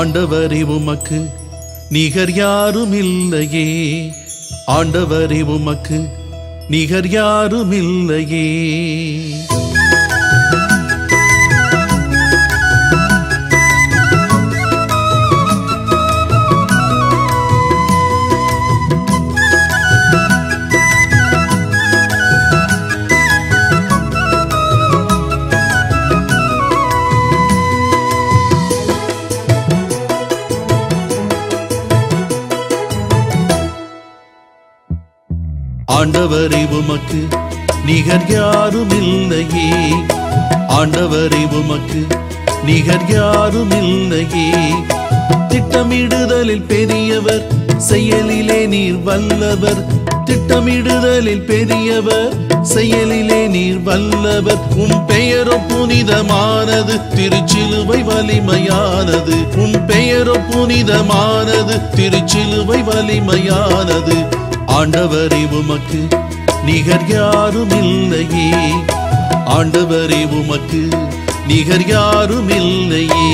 ஆண்டவரே உமக்கு நிகர் யாரும் இல்லையே ஆண்டவரே உமக்கு நிகர் யாரும் இல்லையே ஆண்டவரே உமக்கு நிகர் யாரும் இல்லையே ஆண்டவரே உமக்கு நிகர் யாரும் இல்லையே திட்டமிடுதலில் பெரியவர் செயலிலே நீர் வல்லவர் திட்டமிடுதலில் பெரியவர் செயலிலே நீர் வல்லவர் உம் பெயரோ புனிதமானது திருச்சிலுவை வலிமையானது உம் பெயரோ புனிதமானது திருச்சிலுவை வலிமையானது ஆண்டவரே உமக்கு நிகர் யாரும் இல்லையே ஆண்டவரே உமக்கு நிகர் யாரும் இல்லையே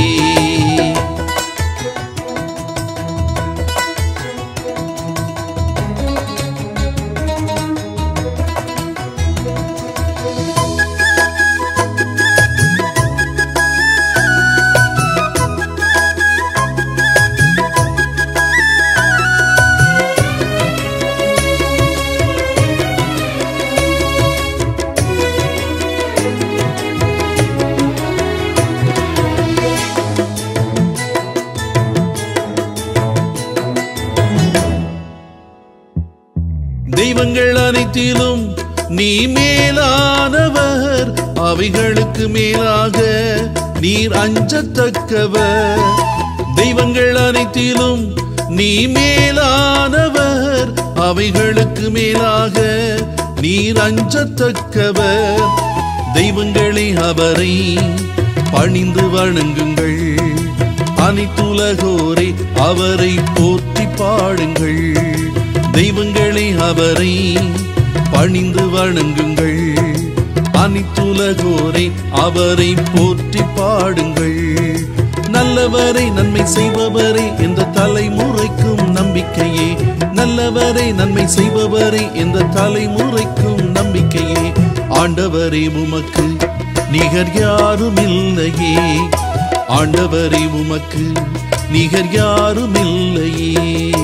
தெய்வங்கள் அனைத்திலும் நீ மேலானவர் அவைகளுக்கு மேலாக நீர் அஞ்சத்தக்கவர் தெய்வங்கள் அனைத்திலும் நீ மேலானவர் அவைகளுக்கு மேலாக நீர் அஞ்சத்தக்கவர் தெய்வங்களே அவரை பணிந்து வணங்குங்கள் அனைத்துலகோரே அவரை போற்றி பாடுங்கள் தெய்வங்களே அவரை பணிந்து வணங்குங்கள் அனைத்துலகோரை அவரை போற்றி பாடுங்கள் நல்லவரை நன்மை செய்பவரே என்ற தலைமுறைக்கும் நம்பிக்கையே நல்லவரை நன்மை செய்பவரே என்ற தலைமுறைக்கும் நம்பிக்கையே ஆண்டவரே உமக்கு நிகர் யாரும் இல்லையே ஆண்டவரே உமக்கு நிகர் யாரும் இல்லையே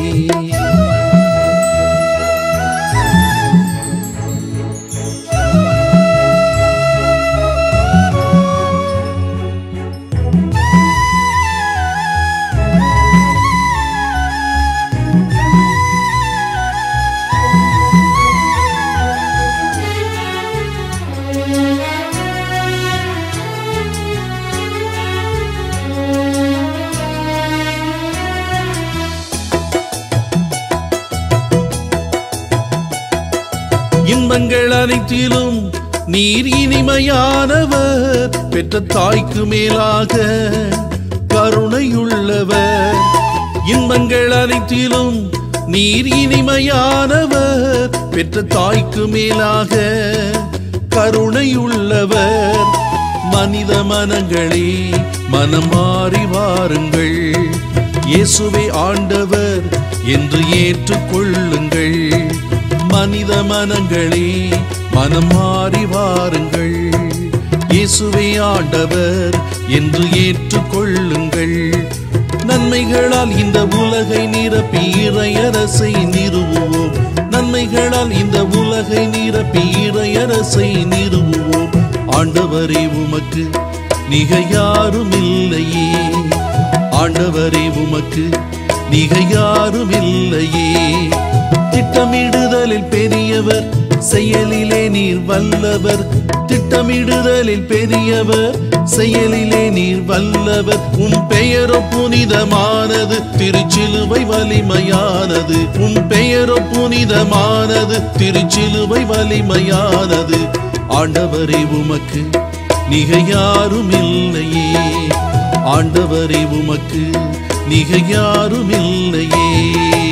இன்பங்கள் அனைத்திலும் நீர் இனிமையானவர் பெற்ற தாய்க்கு மேலாக கருணையுள்ளவர் இன்பங்கள் அனைத்திலும் நீர் இனிமையானவர் பெற்ற தாய்க்கு மேலாக கருணையுள்ளவர் மனித மனங்களே மனம் மாறி வாருங்கள் இயேசுவே ஆண்டவர் என்று ஏற்றுக்கொள்ளுங்கள் மனித மனங்களே மனம் மாறி வாருங்கள் இயேசுவே ஆண்டவர் என்று ஏற்றுக்கொள்ளுங்கள் நன்மைகளால் இந்த உலகை நிரப்பி இறையரசை நிறுவுவோம் நன்மைகளால் இந்த உலகை நிரப்பி இறையரசை நிறுவுவோம் ஆண்டவரே உமக்கு நிக யாரும் இல்லையே ஆண்டவரே உமக்கு நிக யாரும் இல்லையே திட்டமிடுதலில் பெரியவர் செயலிலே நீர் வல்லவர் திட்டமிடுதலில் பெரியவர் செயலிலே நீர் வல்லவர் உம் பெயரோ புனிதமானது திருச்சிலுவை வலிமையானது உம் பெயரோ புனிதமானது திருச்சிலுவை வலிமையானது ஆண்டவரே உமக்கு நிக யாரும் இல்லையே ஆண்டவரே உமக்கு நிக யாரும் இல்லையே